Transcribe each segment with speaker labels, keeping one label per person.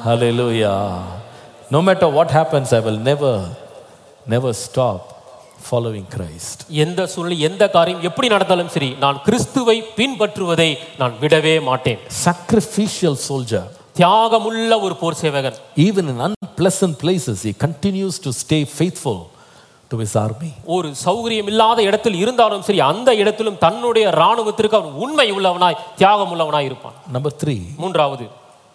Speaker 1: Hallelujah. No matter what happens, I will never, never stop following Christ.
Speaker 2: எந்த சூழ்நிலை எந்த காரியம் எப்படி நடந்தாலும் சரி நான் கிறிஸ்துவை பின்பற்றுவதை நான் விடவே மாட்டேன்
Speaker 1: Sacrificial soldier.
Speaker 2: தியாகமுள்ள ஒரு போர் சேவகன்
Speaker 1: Even in unpleasant places, he continues to stay faithful to his army.
Speaker 2: ஒரு சௌகரியம் இல்லாத இடத்தில் இருந்தாலும் சரி அந்த இடத்திலும் தன்னுடைய ராணுவத்திற்கு அவன் உண்மை உள்ளவனாய் தியாகம் உள்ளவனாய் இருப்பான்
Speaker 1: Number three,
Speaker 2: மூன்றாவது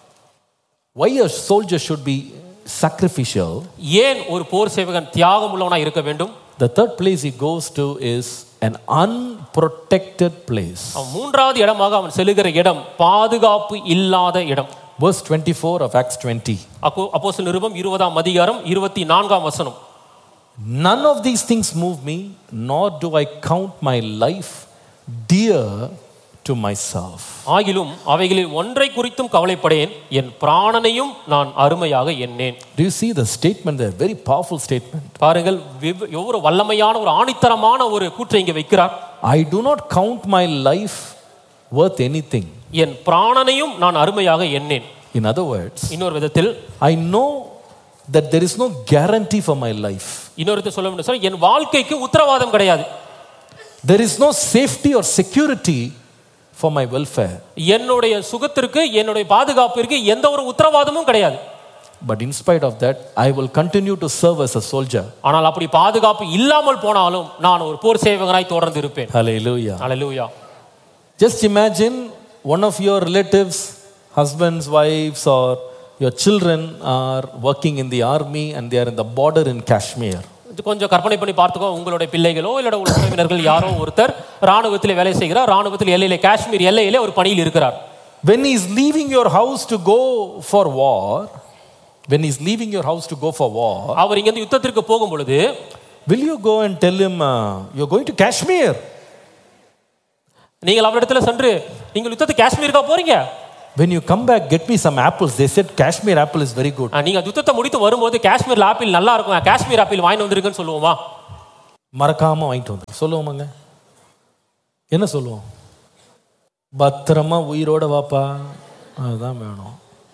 Speaker 1: why a soldier should be sacrificial.
Speaker 2: ஏன் ஒரு போர் சேவகன் தியாகம் உள்ளவனாய் இருக்க வேண்டும்
Speaker 1: The third place he goes to is an unprotected place.
Speaker 2: அவன் மூன்றாவது இடமாக அவன் செல்லுகிற இடம் பாதுகாப்பு இல்லாத இடம்
Speaker 1: Verse 24 of Acts 20.
Speaker 2: அப்போ அப்போஸ்தலர் நிருபம் இருபதாம் அதிகாரம் இருபத்தி நான்காம் வசனம்
Speaker 1: None of these things move me, nor do I count my life dear to myself.
Speaker 2: ஆகிலும் அவைகளில் ஒன்றை குறித்தும் கவலைப்படேன் என் பிராணனையும் நான் அருமையாக எண்ணேன்
Speaker 1: Do you see the statement there? Very powerful statement.
Speaker 2: பாருங்கள் வெவ்- எவ்வளவு வல்லமையான ஒரு ஆணித்தரமான ஒரு கூற்றை இங்கே வைக்கிறார்
Speaker 1: I do not count my life worth anything.
Speaker 2: என் பிராணனையும் நான் அருமையாக எண்ணேன்
Speaker 1: In other words,
Speaker 2: இன்னொரு விதத்தில்
Speaker 1: I know that there is no guarantee for my life.
Speaker 2: இன்னொரு விதத்தில் சொல்ல வேண்டும் சொன்னா, என் வாழ்க்கைக்கு உத்தரவாதம் கிடையாது
Speaker 1: There is no safety or security for my welfare.
Speaker 2: என்னுடைய சுகத்திற்கு என்னுடைய பாதுகாப்பிற்கு எந்த ஒரு உத்தரவாதமும் கிடையாது
Speaker 1: But in spite of that, I will continue to serve as a soldier.
Speaker 2: ஆனால் அப்படி பாதுகாப்பு இல்லாமல் போனாலும் நான் ஒரு போர் சேவகனாய் தொடர்ந்து இருப்பேன்
Speaker 1: Hallelujah.
Speaker 2: Hallelujah
Speaker 1: Just imagine one of your relatives, husbands, wives, or your children are working in the army and they are in the border in Kashmir.
Speaker 2: இது கொஞ்சம் கற்பனை பண்ணி பார்த்துக்கோ உங்களுடைய பிள்ளைகளோ இல்ல உங்கள் உறவினர்கள் யாரோ ஒருத்தர் ராணுவத்தில் வேலை செய்கிறார் ராணுவத்தில் எல்லையிலே காஷ்மீர் எல்லையிலே ஒரு பணியில் இருக்கிறார்
Speaker 1: When he is leaving your house to go for war, when he is leaving your house to go for war,
Speaker 2: அவர் இங்கிருந்து யுத்தத்திற்கு போகும் பொழுது
Speaker 1: will you go and tell him, uh, You're going to Kashmir?
Speaker 2: நீங்கள் அவரிடத்துல சென்று நீங்கள் யுத்தத்துக்கு காஷ்மீருக்கா போறீங்க
Speaker 1: When you come back, get me some apples. They said Kashmir apple is very good.
Speaker 2: ஆ, நீங்க யுத்தத்தை முடித்து வரும்போது காஷ்மீர்ல ஆப்பிள் நல்லா இருக்கும் காஷ்மீர் ஆப்பிள் வாங்கி வந்திருக்குன்னு சொல்லுவோமா
Speaker 1: மறக்காம வாங்கிட்டு வந்து சொல்லுவோமாங்க என்ன சொல்லுவோம் பத்திரமா உயிரோட வாப்பா அதுதான் வேணும்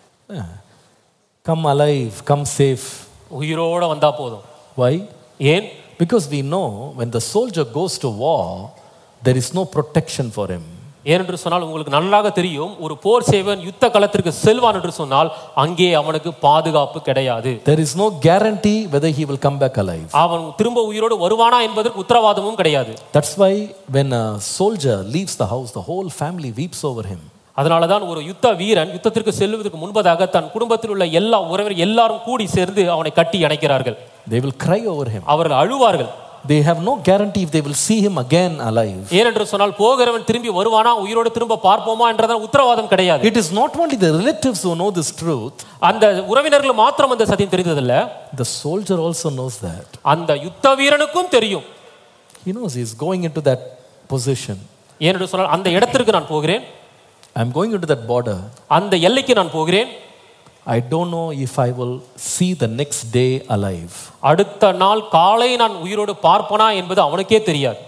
Speaker 1: கம் அலைவ் கம் சேஃப்
Speaker 2: உயிரோட வந்தா போதும்
Speaker 1: வை
Speaker 2: ஏன்
Speaker 1: because we know when the soldier goes to war there is no protection for him
Speaker 2: ஏனென்று சொன்னால் உங்களுக்கு நன்றாக தெரியும் ஒரு போர் சேவன் யுத்த களத்திற்கு செல்வான் என்று சொன்னால் அங்கே அவனுக்கு பாதுகாப்பு கிடையாது
Speaker 1: there is no guarantee whether he will come back alive
Speaker 2: அவன் திரும்ப உயிரோடு வருவானா என்பதற்கு உத்தரவாதமும் கிடையாது
Speaker 1: that's why when a soldier leaves the house the whole family weeps over him
Speaker 2: அதனால தான் ஒரு யுத்த வீரன் யுத்தத்திற்கு செல்வதற்கு முன்பதாக தன் குடும்பத்தில் உள்ள எல்லா உறவினர் எல்லாரும் கூடி சேர்ந்து அவனை கட்டி அணைக்கிறார்கள்
Speaker 1: they will cry over him
Speaker 2: அவர்கள் அழுவார்கள்
Speaker 1: they have no guarantee if they will see him again alive
Speaker 2: ஏனென்று சொன்னால் போகிறவன் திரும்பி வருவானா உயிரோடு திரும்ப பார்ப்போமா என்றதான் உத்தரவாதம் கிடையாது
Speaker 1: It is not only the relatives who know this truth,
Speaker 2: அந்த உறவினர்கள் மாத்திரம் அந்த சத்தியம் தெரிந்ததில்ல
Speaker 1: the soldier also knows that.
Speaker 2: அந்த யுத்த வீரனுக்கும் தெரியும்
Speaker 1: He knows he is going into that position.
Speaker 2: ஏனென்று சொன்னால் அந்த இடத்திற்கு நான் போகிறேன்
Speaker 1: I'm going into that border.
Speaker 2: அந்த எல்லைக்கு நான் போகிறேன்
Speaker 1: I don't know if I will see the next day alive.
Speaker 2: அடுத்த நாள் காலை நான் உயிரோடு பார்ப்பனா என்பது அவனுக்கே தெரியாது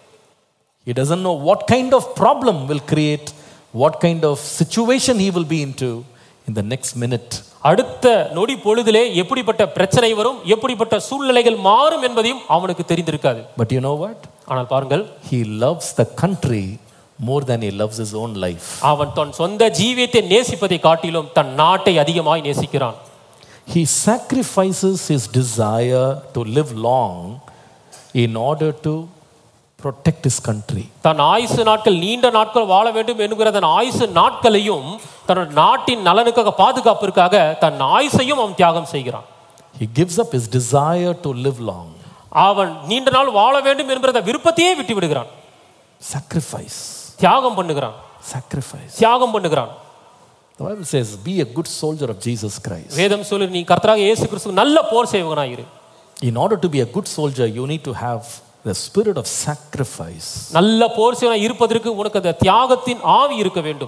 Speaker 1: He doesn't know what kind of problem will create, what kind of situation he will be into in the next minute.
Speaker 2: அடுத்த நொடி பொழுதிலே எப்படிப்பட்ட பிரச்சனை வரும் எப்படிப்பட்ட சூழ்நிலைகள் மாறும் என்பதையும் அவனுக்கு தெரிந்திருக்காது
Speaker 1: But you know what?
Speaker 2: ஆனால் பாருங்கள்
Speaker 1: He loves the country more than he loves his own life.
Speaker 2: அவன் தன் சொந்த ஜீவியத்தை நேசிப்பதை காட்டிலும் தன் நாட்டை அதிகமாய் நேசிக்கிறான்
Speaker 1: He sacrifices his desire to live long in order to protect his country.
Speaker 2: தன் ஆயுசு நாட்கள் நீண்ட நாட்கள் வாழ வேண்டும் என்கிற தன் ஆயுசு நாட்களையும் தன்னோட நாட்டின் நலனுக்காக பாதுகாப்பிற்காக தன் ஆயுசையும் அவன் தியாகம் செய்கிறான்
Speaker 1: He gives up his desire to live long.
Speaker 2: அவன் நீண்ட நாள் வாழ வேண்டும் என்கிற விருப்பத்தையே விட்டு விடுகிறான்
Speaker 1: Sacrifice.
Speaker 2: தியாகம் பண்ணுகிறான்
Speaker 1: Sacrifice.
Speaker 2: தியாகம் பண்ணுகிறான்
Speaker 1: The Bible says, be a good soldier of Jesus Christ.
Speaker 2: வேதம் சொல்லி நீ கர்த்தராக இயேசு கிறிஸ்து நல்ல போர் சேவகனாயிரு
Speaker 1: In order to be a good soldier, you need to have the spirit of sacrifice.
Speaker 2: நல்ல போர் சேவனாய் இருப்பதற்கு உனக்கு அந்த தியாகத்தின் ஆவி இருக்க வேண்டும்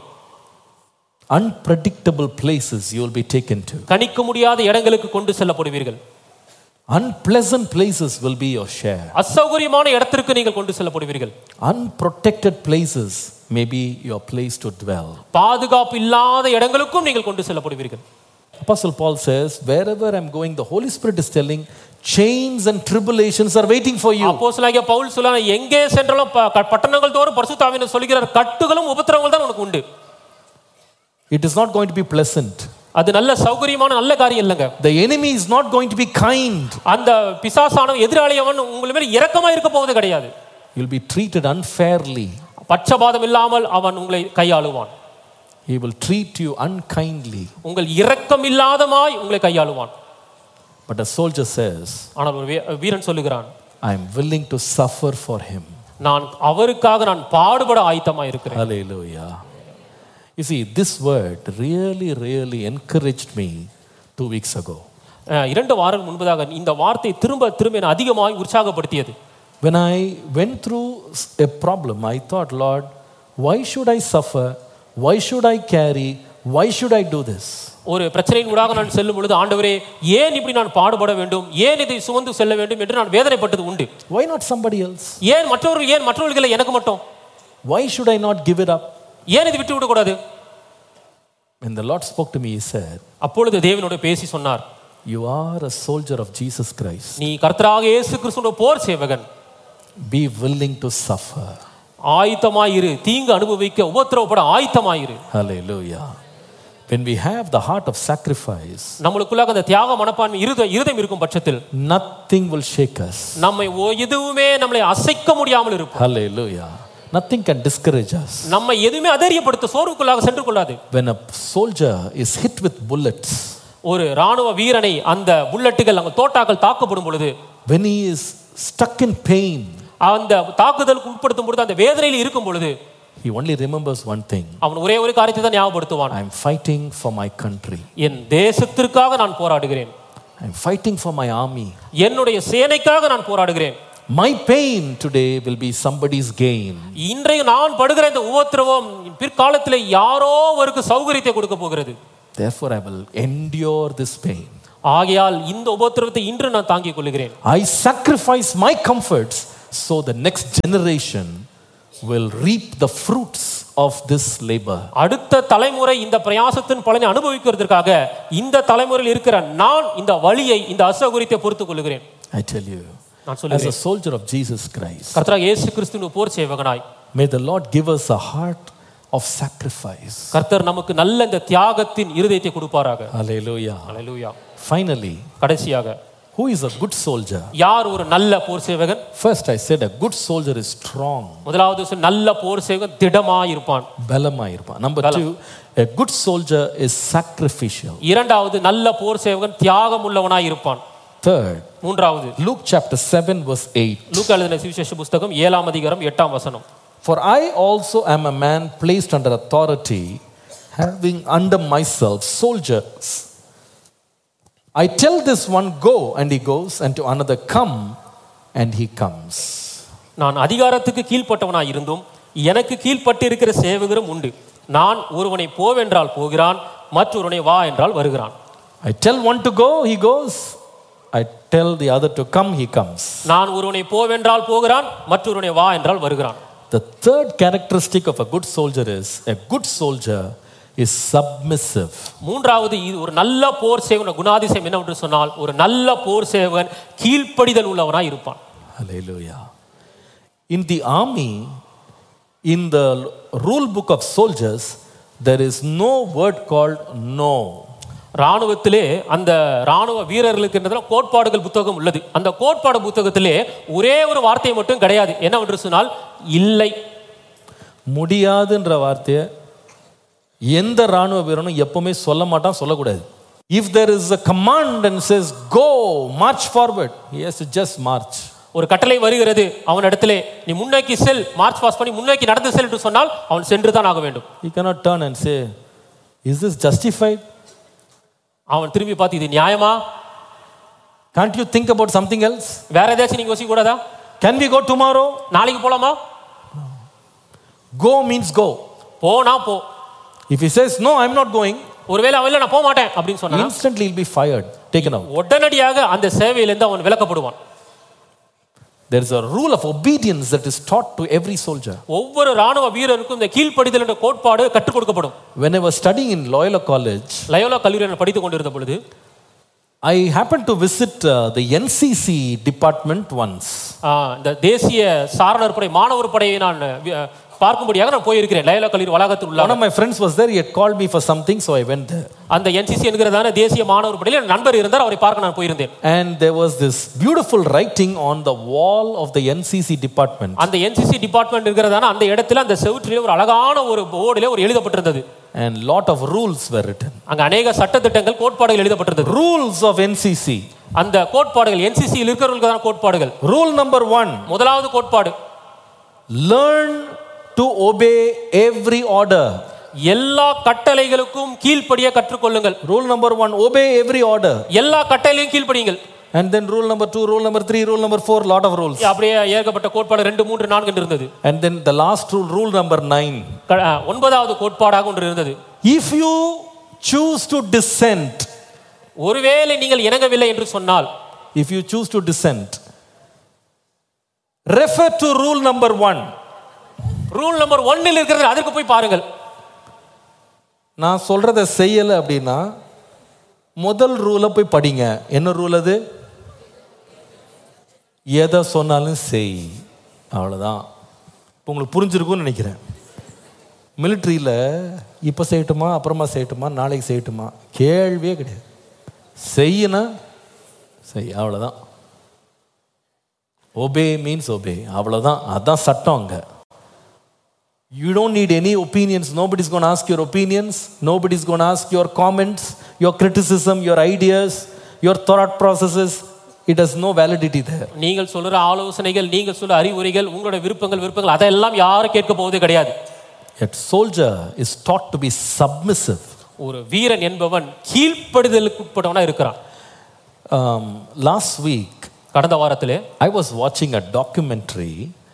Speaker 1: Unpredictable places you will be taken to.
Speaker 2: கணிக்க முடியாத இடங்களுக்கு கொண்டு செல்லப்படுவீர்கள்
Speaker 1: Unpleasant places will be your share.
Speaker 2: அசௌகரியமான இடத்திற்கு நீங்கள் கொண்டு செல்லப்படுவீர்கள்
Speaker 1: Unprotected places may be your place to dwell.
Speaker 2: பாதுகாப்பு இல்லாத இடங்களுக்கும் நீங்கள் கொண்டு செல்லப்படுவீர்கள்
Speaker 1: Apostle Paul says, wherever I'm going, the Holy Spirit is telling, chains and tribulations are waiting for you.
Speaker 2: அப்போஸ்தலனாகிய பவுல் சொல்ல எங்கே சென்றாலும் ப- க- பட்டணங்கள் தோறும் பரிசுத்தாவினர் சொல்கிறார் கட்டுகளும் உபத்திரவங்கள் தான் உனக்கு உண்டு
Speaker 1: It is not going to be pleasant.
Speaker 2: அது நல்ல சௌகரியமான நல்ல காரியம் இல்லைங்க
Speaker 1: The enemy is not going to be kind.
Speaker 2: அந்த பிசாசான எதிராளி அவன் உங்கள் மேல் இரக்கமா இருக்க போவது கிடையாது
Speaker 1: You'll be treated unfairly.
Speaker 2: பட்சபாதம் இல்லாமல் அவன் உங்களை கையாளுவான்
Speaker 1: He will treat you unkindly.
Speaker 2: உங்கள் இரக்கம் இல்லாதமாய் உங்களை கையாளுவான்
Speaker 1: But a soldier says,
Speaker 2: ஆனால் ஒரு வீ- வீரன் சொல்லுகிறான்
Speaker 1: I am willing to suffer for him.
Speaker 2: நான் அவருக்காக நான் பாடுபட ஆயத்தமா இருக்கிறேன்
Speaker 1: Hallelujah. You see, this word really, really encouraged me two weeks ago.
Speaker 2: அஹ், இரண்டு வாரங்கள் முன்பதாக இந்த வார்த்தை திரும்ப திரும்ப என்னை அதிகமாய் உற்சாகப்படுத்தியது
Speaker 1: When I went through a problem, I thought, Lord, why should I suffer? Why should I carry? Why should I do this?
Speaker 2: ஒரு பிரச்சனையின் ஊடாக நான் செல்லும் பொழுது ஆண்டவரே ஏன் இப்படி நான் பாடுபட வேண்டும் ஏன் இதை சுமந்து செல்ல வேண்டும் என்று நான் வேதனைப்பட்டது உண்டு
Speaker 1: Why not somebody else?
Speaker 2: ஏன் மற்றவர்கள் ஏன் மற்றவர்கள் எனக்கு மட்டும்
Speaker 1: Why should I not give it up?
Speaker 2: ஏன் இது விட்டு விடக்கூடாது
Speaker 1: When the Lord spoke to me, He said,
Speaker 2: அப்பொழுது தேவனோட பேசி சொன்னார்
Speaker 1: You are a soldier of Jesus Christ.
Speaker 2: நீ கர்த்தராக இயேசு கிறிஸ்துவோட போர் சேவகன்
Speaker 1: Be willing to suffer.
Speaker 2: ஆயத்தமாயிரு தீங்கு அனுபவிக்க உபத்திரவப்பட ஆயத்தமாயிரு
Speaker 1: Hallelujah. When we have the heart of sacrifice,
Speaker 2: நம்மளுக்குள்ளாக அந்த தியாக மனப்பான்மை இருத இருதயம் இருக்கும் பட்சத்தில்
Speaker 1: nothing will shake us.
Speaker 2: நம்மை ஓ- எதுவுமே நம்மளை அசைக்க முடியாமல் இருக்கும்
Speaker 1: Hallelujah. Nothing can discourage us.
Speaker 2: நம்மை எதுவுமே அதரியப்படுத்த சோர்வுக்குள்ளாக சென்று கொள்ளாது
Speaker 1: When a soldier is hit with bullets,
Speaker 2: ஒரு ராணுவ வீரனை அந்த புல்லட்டுகள் அங்க தோட்டாக்கள் தாக்கப்படும் பொழுது
Speaker 1: when he is stuck in pain,
Speaker 2: அந்த தாக்குதலுக்கு உட்படுத்தும் பொழுது அந்த வேதனையில் இருக்கும் பொழுது
Speaker 1: he only remembers one thing
Speaker 2: அவன் ஒரே ஒரு காரியத்தை தான் ஞாபகப்படுத்துவான்
Speaker 1: I am fighting for my country,
Speaker 2: என் தேசத்திற்காக நான் போராடுகிறேன்
Speaker 1: I am fighting for my army.
Speaker 2: என்னுடைய சேனைக்காக நான் போராடுகிறேன்
Speaker 1: My pain today will be somebody's gain.
Speaker 2: இன்றைய நான் படுகிற இந்த உபத்திரவம் பிற்காலத்தில் யாரோ ஒருக்கு சௌகரியத்தை கொடுக்க போகிறது
Speaker 1: Therefore, I will endure this pain.
Speaker 2: ஆகையால் இந்த உபத்திரவத்தை இன்று நான் தாங்கிக் கொள்கிறேன்
Speaker 1: I sacrifice my comforts so the next generation will reap the fruits of this labor.
Speaker 2: அடுத்த தலைமுறை இந்த பிரயாசத்தின் பலனை அனுபவிக்கிறதுக்காக இந்த தலைமுறையில் இருக்கிற நான் இந்த வழியை இந்த அசௌகரியத்தை பொறுத்துக் கொள்கிறேன்
Speaker 1: I tell you,
Speaker 2: நான்
Speaker 1: as
Speaker 2: சொல்லுகிறேன்
Speaker 1: a soldier of Jesus Christ,
Speaker 2: கர்த்தராக இயேசு கிறிஸ்துவின் போர் சேவகனாய்
Speaker 1: may the Lord give us a heart of sacrifice.
Speaker 2: கர்த்தர் நமக்கு நல்ல இந்த தியாகத்தின் இருதயத்தை கொடுப்பாராக
Speaker 1: Hallelujah.
Speaker 2: அல்லேலூயா
Speaker 1: Finally,
Speaker 2: கடைசியாக
Speaker 1: who is a good soldier?
Speaker 2: யார் ஒரு நல்ல போர் சேவகன்
Speaker 1: First, I said a good soldier is strong.
Speaker 2: முதலாவது சொல் நல்ல போர் சேவகன் திடமா இருப்பான்
Speaker 1: Balamayirpa. Number two, a good soldier is sacrificial.
Speaker 2: இரண்டாவது நல்ல போர் சேவகன் தியாகம் உள்ளவனாய் இருப்பான்
Speaker 1: Third,
Speaker 2: மூன்றாவது
Speaker 1: Luke chapter 7, verse 8.
Speaker 2: லூக்கா எழுதின சுவிசேஷ புஸ்தகம் ஏழாம் அதிகாரம் எட்டாம் வசனம்
Speaker 1: For I also am a man placed under authority, having under myself soldiers. I tell this one, go, and he goes, and to another, come, and he comes.
Speaker 2: நான் அதிகாரத்துக்கு கீழ்ப்பட்டவனாய் இருந்தும் எனக்கு கீழ்ப்பட்டு இருக்கிற சேவகரும் உண்டு நான் ஒருவனை போவென்றால் போகிறான் மற்றொருவனை வா என்றால் வருகிறான்
Speaker 1: I tell one to go, he goes. I tell the other to come, he comes.
Speaker 2: நான் ஒருவனை போவென்றால் போகிறான் மற்றொருவனை வா என்றால் வருகிறான்
Speaker 1: The third characteristic of a good soldier is a good soldier is submissive.
Speaker 2: மூன்றாவது இது ஒரு நல்ல போர் சேவன் குணாதிசயம் என்னவென்று சொன்னால் ஒரு நல்ல போர் சேவன் கீழ்ப்படிதல் உள்ளவனாய் இருப்பான்
Speaker 1: Hallelujah. In the army, in the rule book of soldiers, there is no word called no.
Speaker 2: ராணுவத்திலே அந்த ராணுவ வீரர்களுக்கு என்றதுல கோட்பாடுகள் புத்தகம் உள்ளது அந்த கோட்பாடு புத்தகத்திலே ஒரே ஒரு வார்த்தை மட்டும் கிடையாது என்னவென்று சொன்னால் இல்லை
Speaker 1: முடியாதுன்ற வார்த்தையை எந்த ராணுவ வீரனும் எப்பவுமே சொல்ல மாட்டான் சொல்லக்கூடாது if there is a command and says go march forward he has to just march
Speaker 2: ஒரு கட்டளை வருகிறது அவன் இடத்திலே நீ முன்னோக்கி செல் மார்ச் பாஸ் பண்ணி முன்னோக்கி நடந்து செல் என்று சொன்னால் அவன் சென்று தான் ஆக வேண்டும்
Speaker 1: he cannot turn and say is this justified
Speaker 2: அவன் திரும்பி பார்த்து இது நியாயமா
Speaker 1: can't you think about something else
Speaker 2: வேற ஏதாச்சும் நீங்க யோசிக்க கூடாதா
Speaker 1: can we go tomorrow
Speaker 2: நாளைக்கு போலாமா
Speaker 1: go means go
Speaker 2: போனா போ
Speaker 1: if he says no i'm not going
Speaker 2: ஒருவேளை அவன் இல்ல நான் போக மாட்டேன் அப்படின்னு சொன்னா
Speaker 1: instantly he'll be fired taken out
Speaker 2: உடனடியாக அந்த சேவையிலிருந்து அவன் விலக்கப்படுவான்
Speaker 1: There is a rule of obedience that is taught to every soldier.
Speaker 2: ஒவ்வொரு ராணுவ வீரருக்கும் இந்த கீழ்ப்படிதல் என்ற கோட்பாடு கற்றுக் கொடுக்கப்படும்
Speaker 1: When I was studying in Loyola College,
Speaker 2: Loyola கல்லூரியில் நான் படித்துக் கொண்டிருந்த பொழுது
Speaker 1: I happened to visit uh, the NCC department once.
Speaker 2: ஆ, இந்த தேசிய சாரணர் படை மாணவர் படையை நான் வி- பார்க்கும்படியாக நான் போயிருக்கிறேன் லயோலா கல்லூரி வளாகத்தில் உள்ள
Speaker 1: One of my friends was there, he had called me for something, so I went there.
Speaker 2: அந்த என்சிசி என்கிறதான தேசிய மாணவர் படையில் என் நண்பர் இருந்தார் அவரை பார்க்க நான் போயிருந்தேன்
Speaker 1: And there was this beautiful writing on the wall of the NCC department.
Speaker 2: அந்த என்சிசி டிபார்ட்மெண்ட் இருக்கிறதான அந்த இடத்துல அந்த செவுற்றிலே ஒரு அழகான ஒரு போர்டிலே ஒரு எழுதப்பட்டிருந்தது
Speaker 1: And lot of rules were written.
Speaker 2: அங்க அநேக சட்டத்திட்டங்கள் கோட்பாடுகள் எழுதப்பட்டிருந்தது
Speaker 1: Rules of NCC.
Speaker 2: அந்த கோட்பாடுகள் என்சிசியில் இருக்கிறவர்களுக்கான கோட்பாடுகள்
Speaker 1: Rule number one
Speaker 2: முதலாவது கோட்பாடு
Speaker 1: learn to obey every order.
Speaker 2: எல்லா கட்டளைகளுக்கும் கீழ்ப்படிய கற்றுக்கொள்ளுங்கள்
Speaker 1: Rule number one obey every order.
Speaker 2: எல்லா கட்டளையும் கீழ்ப்படியுங்கள்
Speaker 1: And then rule number two, rule number three, rule number four, lot of rules.
Speaker 2: அப்படியே ஏற்கப்பட்ட கோட்பாடு ரெண்டு மூன்று நான்கு என்று இருந்தது
Speaker 1: And then the last rule, rule number nine.
Speaker 2: க- அஹ், ஒன்பதாவது கோட்பாடாக ஒன்று இருந்தது
Speaker 1: If you choose to dissent,
Speaker 2: ஒருவேளை நீங்கள் இணங்கவில்லை என்று சொன்னால்
Speaker 1: if you choose to dissent, refer to rule number one.
Speaker 2: Rule number ஒன்னில் இருக்கிறது அதற்கு போய் பாருங்கள்
Speaker 1: நான் சொல்றத செய்யலை அப்படின்னா முதல் ரூலை போய் படிங்க என்ன ரூல் அது எதை சொன்னாலும் செய் அவ்வளோதான் இப்போ உங்களுக்கு புரிஞ்சிருக்கும்னு நினைக்கிறேன் மிலிட்ரியில் இப்போ செய்யட்டுமா அப்புறமா செய்யட்டுமா நாளைக்கு செய்யட்டுமா கேள்வியே கிடையாது செய்யனா செய் அவ்வளோதான் ஒபே மீன்ஸ் ஒபே அவ்வளோதான் அதான் சட்டம் அங்கே You don't need any opinions. Nobody's going to ask your opinions. Nobody's going to ask your comments, your criticism, your ideas, your thought processes. It has no validity there.
Speaker 2: நீங்கள் சொல்ற ஆலோசனைகள் நீங்கள் சொல்ற அறிவுரைகள் உங்களோட விருப்பங்கள் விருப்பங்கள் அதெல்லாம் யாரும் கேட்க போவதே கிடையாது
Speaker 1: Yet soldier is taught to be submissive.
Speaker 2: ஒரு வீரன் என்பவன் கீழ்ப்படுதலுக்கு உட்பட்டவனா இருக்கிறான்
Speaker 1: Um, last week,
Speaker 2: கடந்த வாரத்திலே
Speaker 1: I was watching a documentary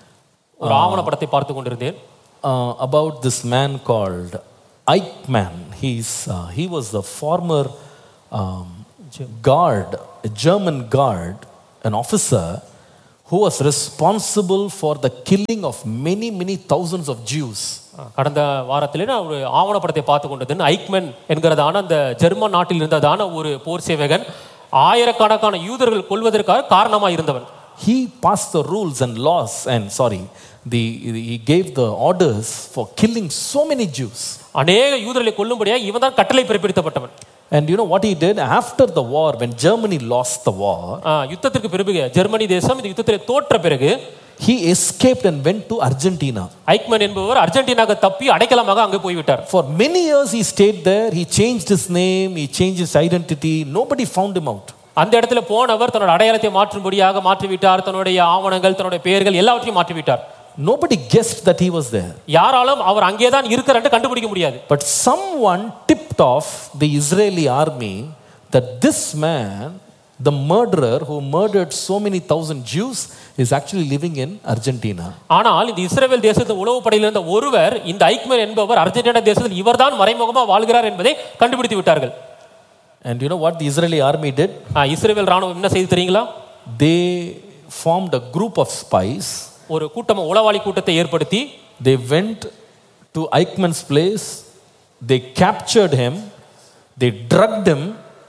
Speaker 2: ஒரு ஆவணப்படத்தை பார்த்து கொண்டிருந்தேன்
Speaker 1: uh, about this man called Eichmann. He's, uh, he was the former um, guard, a German guard, an officer who was responsible for the killing of many, many thousands of Jews.
Speaker 2: கடந்த வாரத்திலே நான் ஒரு ஆவணப்படத்தை பார்த்து கொண்டது ஐக்மென் என்கிறதான அந்த German நாட்டில் இருந்ததான ஒரு போர் சேவகன் ஆயிரக்கணக்கான யூதர்கள் கொள்வதற்காக காரணமாக இருந்தவன்
Speaker 1: He passed the rules and laws, and sorry, the, he gave the orders for killing so many Jews.
Speaker 2: அநேக யூதர்களை கொல்லும்படியாக இவன் தான் கட்டளை பிறப்பித்தப்பட்டவன்
Speaker 1: And you know what he did? After the war, when Germany lost the war,
Speaker 2: ஆ, யுத்தத்திற்கு பிறகு Germany தேசம் இந்த யுத்தத்தில் தோற்ற பிறகு
Speaker 1: he escaped and went to Argentina.
Speaker 2: Eichmann என்பவர் அர்ஜென்டினாக்கு தப்பி அடைக்கலமாக அங்கே போய்விட்டார்
Speaker 1: For many years he stayed there. He changed his name, he changed his identity. Nobody found him out.
Speaker 2: அந்த இடத்துல போனவர் தன்னோட அடையாளத்தை மாற்றும்படியாக மாற்றிவிட்டார் தன்னுடைய ஆவணங்கள் தன்னுடைய பெயர்கள் எல்லாவற்றையும் மாற்றிவிட்டார்
Speaker 1: Nobody guessed that he was there.
Speaker 2: யாராலும் அவர் அங்கே தான் இருக்கிறார் கண்டுபிடிக்க முடியாது
Speaker 1: But someone tipped off the Israeli army that this man, the murderer who murdered so many thousand Jews, is actually living in Argentina.
Speaker 2: ஆனால் இந்த இஸ்ரேல் தேசத்தின் உளவு படையில் இருந்த ஒருவர் இந்த ஐக்மன் என்பவர் அர்ஜென்டினா தேசத்தில் இவர்தான் மறைமுகமாக வாழ்கிறார் என்பதை கண்டுபிடித்து விட்டார்கள்
Speaker 1: And you know what the Israeli army did?
Speaker 2: ஆ, இஸ்ரேல் ராணுவம் என்ன செய்து தெரியுங்களா
Speaker 1: They formed a group of spies.
Speaker 2: ஒரு கூட்டம் உளவாளி கூட்டத்தை ஏற்படுத்தி
Speaker 1: They went to Eichmann's place, they captured him, they drugged him,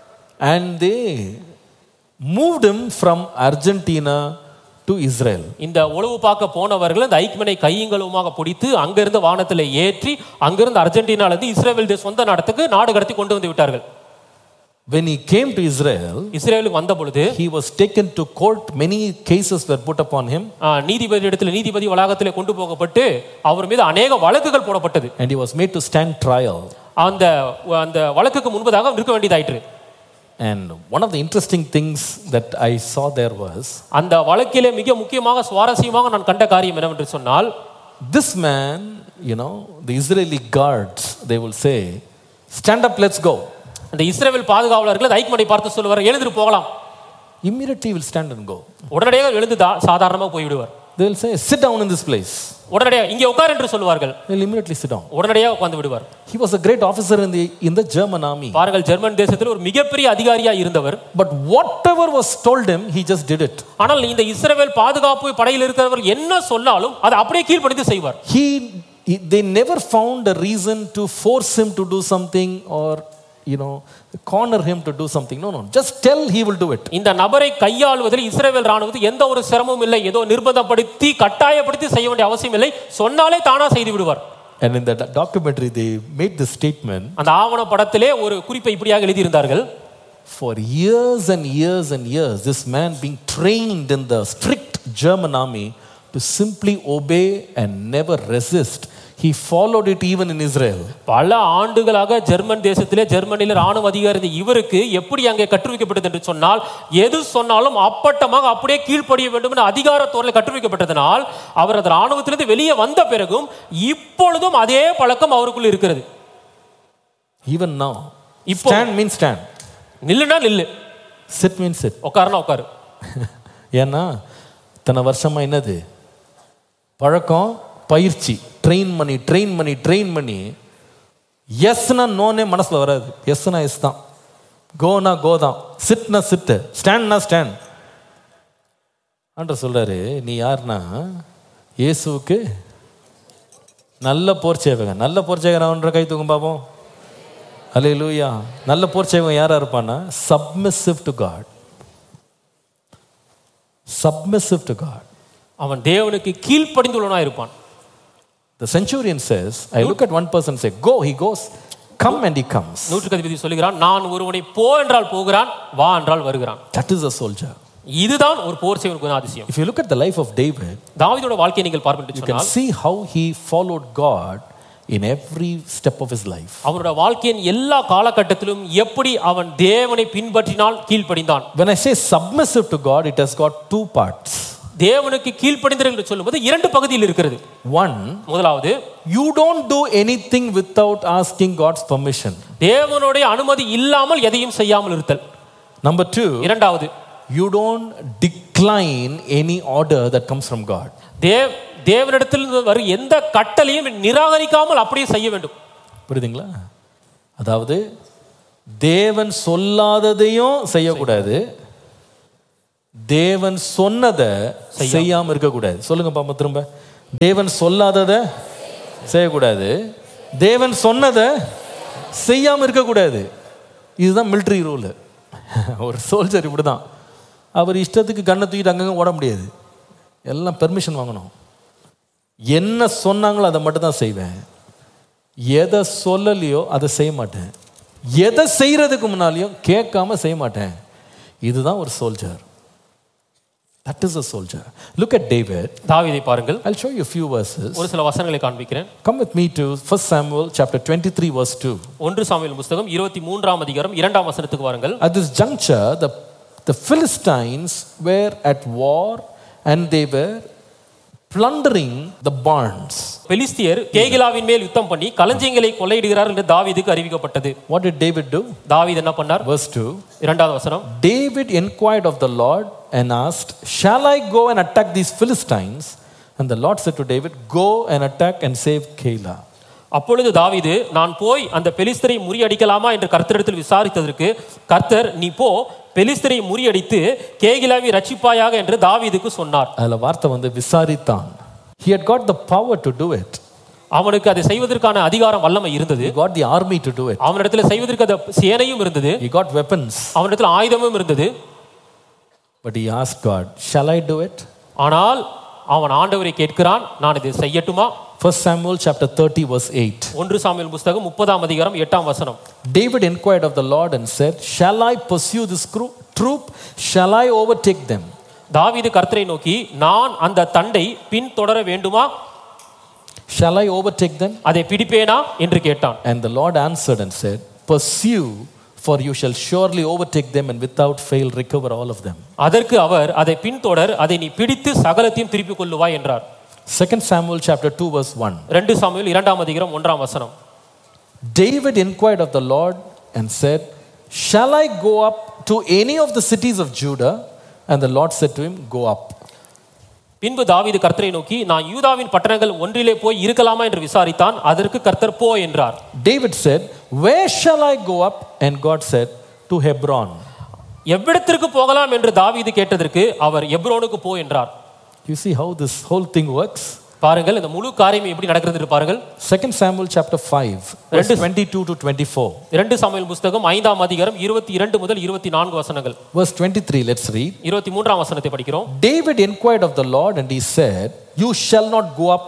Speaker 1: and they moved him from Argentina to Israel.
Speaker 2: இந்த உளவு பார்க்க போனவர்கள் இந்த ஐக்மனை கையங்களுமாக பிடித்து அங்கிருந்து வானத்தில் ஏற்றி அங்கிருந்து அர்ஜென்டினால இருந்து இஸ்ரேல் தேச சொந்த நாடத்துக்கு நாடு கடத்தி கொண்டு வந்து விட்டார்கள்
Speaker 1: When he came to Israel,
Speaker 2: இஸ்ரேலுக்கு வந்த பொழுது
Speaker 1: he was taken to court. Many cases were put upon him,
Speaker 2: ஆ, நீதிபதி இடத்துல நீதிபதி வளாகத்திலே கொண்டு போகப்பட்டு அவர் மீது அநேக வழக்குகள் போடப்பட்டது
Speaker 1: and he was made to stand trial.
Speaker 2: அந்த அந்த வழக்குக்கு முன்பதாக அவர் நிற்க வேண்டியதாயிற்று
Speaker 1: And one of the interesting things that I saw there was
Speaker 2: அந்த வழக்கிலே மிக முக்கியமாக சுவாரஸ்யமாக நான் கண்ட காரியம் என்னவென்று சொன்னால்
Speaker 1: this man, you know, the Israeli guards, they will say, Stand up, let's go.
Speaker 2: அந்த இஸ்ரேல் பாதுகாவலர்கள் அந்த ஐக்மனை பார்த்து சொல்லுவார் எழுந்துட்டு போகலாம்
Speaker 1: Immediately he will stand and go.
Speaker 2: உடனடியாக எழுந்து தா- சாதாரணமாக போய்விடுவார்
Speaker 1: they will say, Sit down in this place.
Speaker 2: உடனடியாக இங்கே உட்கார் என்று சொல்லுவார்கள்
Speaker 1: They'll immediately sit down.
Speaker 2: உடனடியாக உட்கார்ந்து விடுவார்
Speaker 1: He was a great officer in the, in the German army.
Speaker 2: பாருங்கள் ஜெர்மன் தேசத்தில் ஒரு மிகப்பெரிய அதிகாரியா இருந்தவர்
Speaker 1: But whatever was told him, he just did it.
Speaker 2: ஆனால் இந்த இஸ்ரவேல் பாதுகாப்பு படையில் இருக்கிறவர் என்ன சொன்னாலும் அதை அப்படியே கீழ்ப்படிந்து செய்வார்
Speaker 1: He, he- they never found a reason to force him to do something or, you know, corner him to do something. No, no. Just tell he will do it.
Speaker 2: இந்த நபரை கையாளுவதில் இஸ்ரவேல் ராணுவத்துக்கு எந்த ஒரு சிரமமும் இல்லை ஏதோ நிர்பந்தப்படுத்தி கட்டாயப்படுத்தி செய்ய வேண்டிய அவசியம் இல்லை சொன்னாலே தானா செய்து விடுவார்
Speaker 1: And in the do- documentary, they made this statement
Speaker 2: அந்த ஆவண படத்திலே ஒரு குறிப்பை இப்படியாக எழுதியிருந்தார்கள்
Speaker 1: for years and years and years, this man being trained in the strict German army to simply obey and never resist. He followed it even in Israel.
Speaker 2: பல ஆண்டுகளாக German தேசத்திலே ஜெர்மனியில் ராணுவ அதிகாரி இருந்த இவருக்கு எப்படி அங்கே கற்றுவிக்கப்பட்டது என்று சொன்னால் எது சொன்னாலும் அப்பட்டமாக அப்படியே கீழ்ப்படிய வேண்டும் என்ற அதிகாரத்தோரில் கற்றுவிக்கப்பட்டதனால் அவர் அந்த ராணுவத்திலிருந்து வெளியே வந்த பிறகும் இப்பொழுதும் அதே பழக்கம் அவருக்குள் இருக்கிறது
Speaker 1: Even now.
Speaker 2: இப்போ-
Speaker 1: Stand means stand.
Speaker 2: நில்லுனா நில்லு
Speaker 1: Sit means sit.
Speaker 2: உட்காருனா உட்காரு
Speaker 1: ஏன்னா இத்தனை வருஷமா என்னது பழக்கம் பயிற்சி ட்ரெயின் பண்ணி ட்ரெயின் பண்ணி ட்ரெயின் பண்ணி எஸ்னா நோனே மனசுல வராது எஸ்னா எஸ் தான் கோனா கோ தான் சிட்னா சிட்டு ஸ்டாண்ட்னா ஸ்டாண்ட் ஆண்டர் சொல்றாரு நீ யாருன்னா இயேசுவுக்கு நல்ல போர் சேவகன் நல்ல போர் சேவகன் கை தூக்கும் பாப்போம் அலே லூயா நல்ல போர் சேவகன் யாரா இருப்பான்னா submissive to God submissive to God.
Speaker 2: அவன் தேவனுக்கு கீழ்ப்படிந்துள்ளவனா இருப்பான்
Speaker 1: The centurion says, I look at one person and say, Go, he goes, come, and he comes.
Speaker 2: நூற்றுக்கு அதிபதி சொல்லுகிறான் நான் ஒருவனை போ என்றால் போகிறான் வா என்றால் வருகிறான்
Speaker 1: That is a soldier.
Speaker 2: இதுதான் ஒரு போர் செய்வன் குணாதிசயம்
Speaker 1: If you look at the life of David,
Speaker 2: தாவீதோட வாழ்க்கையை நீங்கள் பார்ப்பது
Speaker 1: you can
Speaker 2: சொன்னால்
Speaker 1: see how he followed God in every step of his life.
Speaker 2: அவனோட வாழ்க்கையின் எல்லா காலகட்டத்திலும் எப்படி அவன் தேவனை பின்பற்றினால் கீழ்ப்படிந்தான்
Speaker 1: When I say submissive to God, it has got two parts.
Speaker 2: தேவனுக்கு கீழ்ப்படிந்தல் என்று சொல்லும்போது இரண்டு பகுதியில் இருக்கிறது
Speaker 1: One,
Speaker 2: முதலாவது
Speaker 1: you don't do anything without asking God's permission.
Speaker 2: தேவனுடைய அனுமதி இல்லாமல் எதையும் செய்யாமல் இருத்தல்
Speaker 1: Number two,
Speaker 2: இரண்டாவது
Speaker 1: you don't decline any order that comes from God.
Speaker 2: Dev தேவனிடத்தில் வரும் எந்த கட்டளையும் நிராகரிக்காமல் அப்படியே செய்ய வேண்டும்
Speaker 1: புரியுதுங்களா அதாவது தேவன் சொல்லாததையும் செய்யக்கூடாது தேவன் சொன்னதை செய்யாம இருக்கக்கூடாது சொல்லுங்க பாப்பா திரும்ப தேவன் சொல்லாததை செய்யக்கூடாது தேவன் சொன்னதை செய்யாம இருக்கக்கூடாது இதுதான் military ரூல் ஒரு சோல்ஜர் இப்படிதான் அவர் இஷ்டத்துக்கு கண்ணை தூக்கிட்டு அங்கங்க ஓட முடியாது எல்லாம் பெர்மிஷன் வாங்கணும் என்ன சொன்னாங்களோ அதை மட்டும் தான் செய்வேன் எதை சொல்லலையோ அதை செய்ய மாட்டேன் எதை செய்யறதுக்கு முன்னாலையும் கேட்காம செய்ய மாட்டேன் இதுதான் ஒரு soldier that is a soldier look at David
Speaker 2: தாவீதை பாருங்கள்
Speaker 1: I'll show you a few verses.
Speaker 2: ஒரு சில வசனங்களை காண்பிக்கிறேன்
Speaker 1: Come with me to 1 Samuel chapter 23 verse 2.
Speaker 2: ஒன்று சாமுவேல் புஸ்தகம் இருபத்தி மூன்றாம் அதிகாரம் இரண்டாம் வசனத்துக்கு வாருங்கள்
Speaker 1: At this juncture, the, the Philistines were at war and they were plundering the barns.
Speaker 2: பெலிஸ்தியர் கேகிலாவின் மேல் யுத்தம் பண்ணி களஞ்சியங்களை கொள்ளையிடுகிறார் என்று தாவீதுக்கு அறிவிக்கப்பட்டது
Speaker 1: What did David do?
Speaker 2: தாவீது என்ன பண்ணார்
Speaker 1: Verse 2.
Speaker 2: இரண்டாவது வசனம்
Speaker 1: David inquired of the Lord and asked, Shall I go and attack these Philistines? And the Lord said to David, Go and attack and save Keilah.
Speaker 2: அப்பொழுது தாவீது நான் போய் அந்த பெலிஸ்தரை முறியடிக்கலாமா என்று கர்த்தரிடத்தில் விசாரித்ததற்கு கர்த்தர் நீ போ பெலிஸ்தரை முறியடித்து கேகிலாவை ரட்சிப்பாயாக என்று தாவீதுக்கு சொன்னார்
Speaker 1: அதில் வார்த்தை வந்து விசாரித்தான் He had got the power to do it.
Speaker 2: அவனுக்கு அதை செய்வதற்கான அதிகாரம் வல்லமை இருந்தது
Speaker 1: He got the army to do it.
Speaker 2: அவனிடத்தில் செய்வதற்கு அந்த சேனையும் இருந்தது
Speaker 1: He got weapons.
Speaker 2: அவனிடத்தில் ஆயுதமும் இருந்தது
Speaker 1: But he asked God, Shall I do it?
Speaker 2: ஆனால் அவன் ஆண்டவரை கேட்கிறான் நான் இதை செய்யட்டுமா
Speaker 1: 1 Samuel chapter 30, verse 8.
Speaker 2: ஒன்று சாமியல் புஸ்தகம் முப்பதாம் அதிகாரம் எட்டாம் வசனம்
Speaker 1: David inquired of the Lord and said, Shall I pursue this cro- troop? Shall I overtake them?
Speaker 2: தாவீது கர்த்தரை நோக்கி நான் அந்த தண்டை பின் தொடர வேண்டுமா
Speaker 1: Shall I overtake them?
Speaker 2: அதை பிடிப்பேனா என்று கேட்டான்
Speaker 1: And the Lord answered and said, Pursue, for you shall surely overtake them and without fail recover all of them.
Speaker 2: அதற்கு அவர் அதை பின்தொடர் அதை நீ பிடித்து சகலத்தையும் திருப்பிக் கொள்ளுவாய் என்றார்
Speaker 1: 2 Samuel chapter 2, verse 1.
Speaker 2: ரெண்டு சாமுவேல் இரண்டாம் அதிகாரம் ஒன்றாம் வசனம்
Speaker 1: David inquired of the Lord and said, Shall I go up to any of the cities of Judah? And the Lord said to him, Go up.
Speaker 2: பின்பு தாவீது கர்த்தரை நோக்கி நான் யூதாவின் பட்டணங்கள் ஒன்றிலே போய் இருக்கலாமா என்று விசாரித்தான் அதற்கு கர்த்தர் போ என்றார்
Speaker 1: David said, Where shall I go up? And God said, To Hebron.
Speaker 2: எவ்விடத்திற்கு போகலாம் என்று தாவீது கேட்டதற்கு அவர் எப்ரோனுக்கு போ என்றார்
Speaker 1: You see how this whole thing works?
Speaker 2: பாருங்கள் இந்த முழு காரியம் எப்படி நடக்கிறது என்று பாருங்கள்
Speaker 1: 2 Samuel chapter 5, verse 22 to 24.
Speaker 2: இரண்டு சமையல் புஸ்தகம் ஐந்தாம் அதிகாரம் இருபத்தி இரண்டு முதல் இருபத்தி நான்கு வசனங்கள்
Speaker 1: Verse 23, let's read.
Speaker 2: இருபத்தி மூன்றாம் வசனத்தை படிக்கிறோம்
Speaker 1: David inquired of the Lord, and he said, You shall not go up,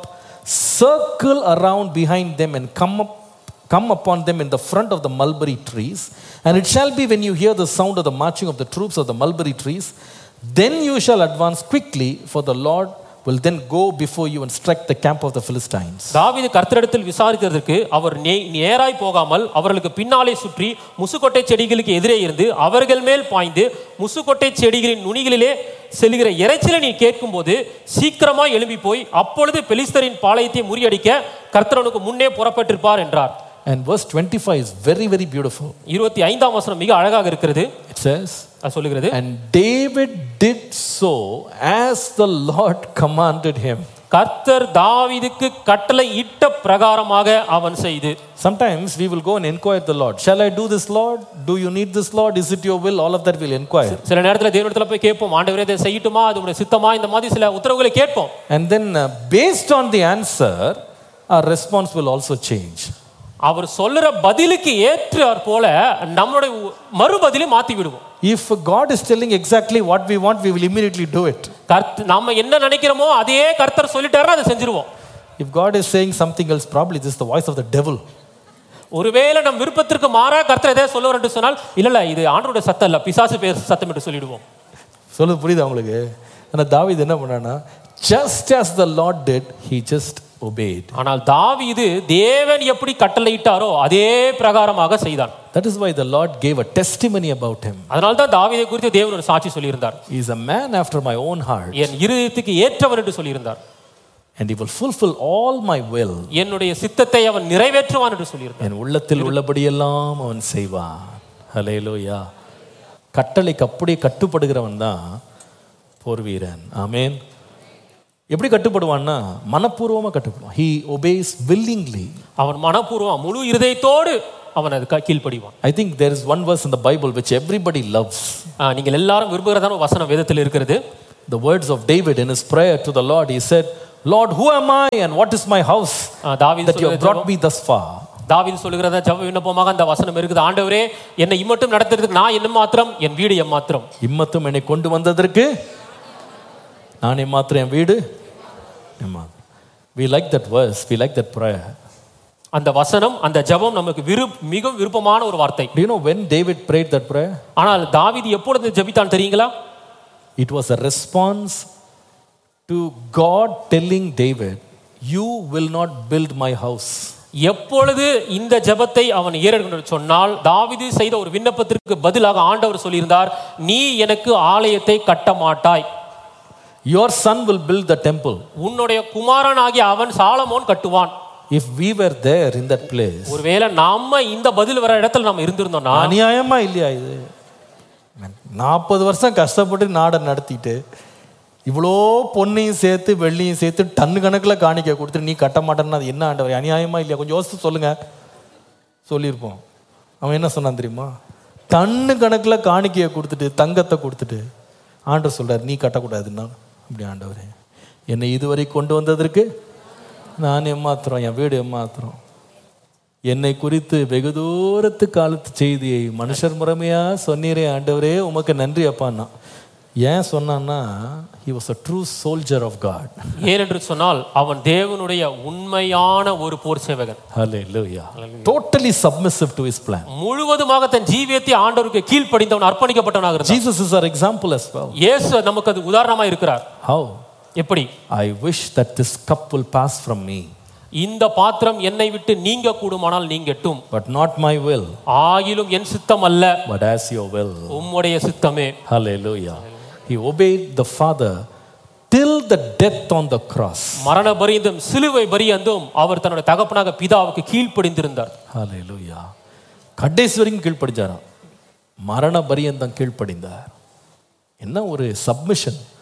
Speaker 1: circle around behind them, and come up. Come upon them in the front of the mulberry trees, and it shall be when you hear the sound of the marching of the troops of the mulberry trees, then you shall advance quickly, for the Lord will then go before you and strike the camp of the Philistines.
Speaker 2: தாவீது கர்த்தரிடத்தில் விசாரித்ததற்கு அவர் நே- நேராய் போகாமல் அவர்களுக்கு பின்னாலே சுற்றி முசுக்கொட்டை செடிகளுக்கு எதிரே இருந்து அவர்கள் மேல் பாய்ந்து முசுக்கொட்டை செடிகளின் நுனிகளிலே செல்கிற இறைச்சலை நீ கேட்கும்போது சீக்கிரமாய் எழும்பி போய் அப்பொழுது பெலிஸ்தரின் பாளையத்தை முறியடிக்க கர்த்தரனுக்கு முன்னே புறப்பட்டிருப்பார் என்றார்
Speaker 1: And verse 25 is very, very beautiful.
Speaker 2: இருபத்தி ஐந்தாம் வசனம் மிக அழகாக இருக்கிறது
Speaker 1: It says,
Speaker 2: அது சொல்லுகிறது
Speaker 1: And David did so as the Lord commanded him.
Speaker 2: கர்த்தர் தாவீதுக்கு கட்டளை இட்ட பிரகாரமாக அவன் செய்து
Speaker 1: Sometimes we will go and inquire the Lord. Shall I do this, Lord? Do you need this, Lord? Is it your will? All of that we'll inquire.
Speaker 2: சில நேரத்தில் தேவனிடத்தில் போய் கேட்போம் ஆண்டவரே இதை செய்யட்டுமா அது உடைய சித்தமா இந்த மாதிரி சில உத்தரவுகளை கேட்போம்
Speaker 1: And then, uh, based on the answer, our response will also change.
Speaker 2: அவர் சொல்லுற பதிலுக்கு ஏற்றார் போல நம்மளுடைய உ- மறுபதிலை மாத்தி விடுவோம்
Speaker 1: If God is telling exactly what we want, we will immediately do it.
Speaker 2: கர்த்த நம்ம என்ன நினைக்கிறோமோ அதையே கர்த்தர் சொல்லிட்டாருன்னா அதை செஞ்சிருவோம்
Speaker 1: If God is saying something else, probably this is the voice of the devil.
Speaker 2: ஒருவேளை நம் விருப்பத்திற்கு மாறா கர்த்தர் எதை சொல்லுவார் என்று சொன்னால் இல்ல இல்ல இது ஆண்டோட சத்தம் இல்ல பிசாசு பேர் சத்தம் என்று சொல்லிடுவோம்
Speaker 1: சொல்லுது புரியுதா உங்களுக்கு ஆனால் தாவீது என்ன பண்ணானா just as the Lord did, he just obeyed.
Speaker 2: ஆனால் தாவீது தேவன் எப்படி கட்டளையிட்டாரோ அதே பிரகாரமாக செய்தான்
Speaker 1: That is why the Lord gave a testimony about him.
Speaker 2: அதனால தான் தாவீதை குறித்து தேவன் ஒரு சாட்சி சொல்லியிருந்தார்
Speaker 1: He is a man after my own heart,
Speaker 2: என் இருதயத்துக்கு ஏற்றவன் என்று சொல்லியிருந்தார்
Speaker 1: and he will fulfill all my will.
Speaker 2: என்னுடைய சித்தத்தை அவன் நிறைவேற்றுவான் என்று சொல்லியிருந்தார்
Speaker 1: என் உள்ளத்தில் உள்ளபடியெல்லாம் அவன் செய்வான் ஹலேலூயா கட்டளைக்கு அப்படியே கட்டுப்படுகிறவன் தான் போர் வீரன் ஆமேன் எப்படி கட்டுப்படுவான்னா மனப்பூர்வமாக கட்டுப்படுவான் ஹீ ஒபேஸ் willingly
Speaker 2: அவன் மனப்பூர்வம் முழு இருதயத்தோடு அவன் அது க- கீழ்ப்படிவான்
Speaker 1: I think there is one verse in the Bible which everybody loves.
Speaker 2: ஆ, நீங்கள் எல்லாரும் விரும்புகிறதான ஒரு வசனம் வேதத்தில் இருக்கிறது
Speaker 1: The words of David in his prayer to the Lord, he said, Lord, who am I and what is my house
Speaker 2: ஆ, தாவீது
Speaker 1: that you have
Speaker 2: சொல்லுகிற
Speaker 1: brought me thus far?
Speaker 2: தாவீது சொல்லுகிறத ஜப விண்ணப்பமாக அந்த வசனம் இருக்குது ஆண்டவரே என்னை இம்மட்டும் நடத்துறதுக்கு நான் என்ன மாத்திரம் என் வீடு எம் மாத்திரம்
Speaker 1: இம்மத்தும் என்னை கொண்டு வந்ததற்கு நான் எம்மாத்திரம் என் வீடு எம்மாத்திரம் we like that verse we like that prayer
Speaker 2: அந்த வசனம் அந்த ஜெபம் நமக்கு விரு மிகவும் விருப்பமான ஒரு வார்த்தை
Speaker 1: do you know when david prayed that prayer
Speaker 2: ஆனால் தாவீது எப்பொழுது ஜெபித்தான் தெரியுங்களா
Speaker 1: it was a response to god telling david you will not build my house
Speaker 2: எப்பொழுது இந்த ஜெபத்தை அவன் ஏறெடுக்கணும் என்று சொன்னால் தாவீது செய்த ஒரு விண்ணப்பத்திற்கு பதிலாக ஆண்டவர் சொல்லியிருந்தார் நீ எனக்கு ஆலயத்தை கட்ட மாட்டாய்
Speaker 1: your son will build the temple
Speaker 2: உன்னுடைய குமாரனாகிய அவன் சாலமோன் கட்டுவான்
Speaker 1: if we were there in that place
Speaker 2: ஒருவேளை நாம இந்த பதில் வர இடத்துல நம்ம இருந்திருந்தோம்னா
Speaker 1: அநியாயமா இல்லையா இது நாற்பது வருஷம் கஷ்டப்பட்டு நாடை நடத்திட்டு இவ்வளோ பொண்ணையும் சேர்த்து வெள்ளியும் சேர்த்து டன்னு கணக்கில் காணிக்க கொடுத்துட்டு நீ கட்ட மாட்டேன்னா அது என்ன ஆண்டவர் அநியாயமா இல்லையா கொஞ்சம் யோசித்து சொல்லுங்க சொல்லியிருப்போம் அவன் என்ன சொன்னான் தெரியுமா டன்னு கணக்கில் காணிக்கையை கொடுத்துட்டு தங்கத்தை கொடுத்துட்டு ஆண்டவர் சொல்றார் நீ கட்டக்கூடாதுன்னா அப்படி ஆண்டவரே என்னை இதுவரை கொண்டு வந்ததற்கு நான் ஏமாத்துறோம் என் வீடு ஏமாத்துறோம் என்னை குறித்து வெகு தூரத்து காலத்து செய்தியை மனுஷர் முறைமையா சொன்னீரே ஆண்டவரே உமக்கு நன்றி அப்பான்னா ஏன் சொன்னான்னா he was a true soldier of God
Speaker 2: ஏனென்று சொன்னால் அவன் தேவனுடைய உண்மையான ஒரு போர் சேவகன்
Speaker 1: hallelujah totally submissive to his plan
Speaker 2: முழுவதுமாக தன் ஜீவியத்தை ஆண்டவருக்கு கீழ்ப்படிந்தவன் அர்ப்பணிக்கப்பட்டவனாக இருந்தான்
Speaker 1: Jesus is our example as well
Speaker 2: இயேசு நமக்கு அது உதாரணமா இருக்கிறார்
Speaker 1: how
Speaker 2: எப்படி
Speaker 1: I wish that this cup will pass from me
Speaker 2: இந்த பாத்திரம் என்னை விட்டு நீங்க கூடுமானால் நீங்கட்டும்
Speaker 1: but not my will
Speaker 2: ஆயிலும் என் சித்தம் அல்ல
Speaker 1: but as your will
Speaker 2: உம்முடைய சித்தமே
Speaker 1: hallelujah he obeyed the father till the death on the cross
Speaker 2: மரண பரியந்தம் சிலுவை பரியந்தும் அவர் தன்னுடைய தகப்பனாக பிதாவுக்கு கீழ்ப்படிந்திருந்தார்
Speaker 1: ஹalleluya கடைசி வரைக்கும் கீழ்ப்படிஞ்சாராம் மரண பரியந்தம் கீழ்ப்படிந்தார் என்ன ஒரு சப்மிஷன்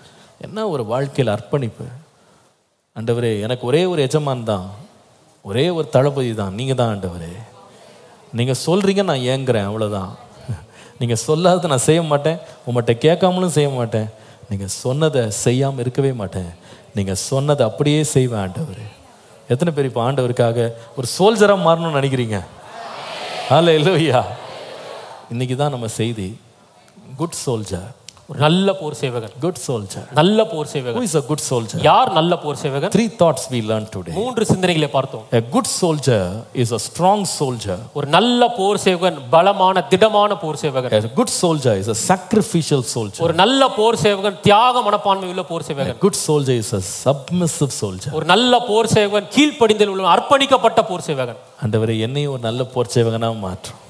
Speaker 1: என்ன ஒரு வாழ்க்கையில் அர்ப்பணிப்பு ஆண்டவரே எனக்கு ஒரே ஒரு எஜமான் தான் ஒரே ஒரு தளபதி தான் நீங்கள் தான் ஆண்டவரே நீங்கள் சொல்கிறீங்க நான் ஏங்குறேன் அவ்வளோதான் நீங்கள் சொல்லாத நான் செய்ய மாட்டேன் உங்கள்கிட்ட கேட்காமலும் செய்ய மாட்டேன் நீங்கள் சொன்னதை செய்யாமல் இருக்கவே மாட்டேன் நீங்கள் சொன்னதை அப்படியே செய்வேன் ஆண்டவர் எத்தனை பேர் இப்போ ஆண்டவருக்காக ஒரு சோல்ஜராக மாறணும்னு நினைக்கிறீங்க ஹalleluya இல்லையா இன்னைக்கு தான் நம்ம செய்தி குட் சோல்ஜர்
Speaker 2: ஒரு நல்ல போர் சேவகன்
Speaker 1: குட் சோல்ஜர்
Speaker 2: நல்ல போர் சேவகன்
Speaker 1: who is a good soldier
Speaker 2: யார் நல்ல போர் சேவகன்
Speaker 1: three thoughts we learned today
Speaker 2: மூன்று சிந்தனைகளை பார்த்தோம்
Speaker 1: a good soldier is a strong soldier
Speaker 2: ஒரு நல்ல போர் சேவகன் பலமான திடமான போர் சேவகன்
Speaker 1: a good soldier is a sacrificial soldier
Speaker 2: ஒரு நல்ல போர் சேவகன் தியாக மனப்பான்மை உள்ள போர்
Speaker 1: a
Speaker 2: சேவகன்
Speaker 1: good soldier is a submissive soldier
Speaker 2: ஒரு நல்ல போர் சேவகன் கீழ்ப்படிந்தல் உள்ள அர்ப்பணிக்கப்பட்ட போர் சேவகன்
Speaker 1: ஆண்டவரே என்னையும் ஒரு நல்ல போர் சேவகனா மாற்றும்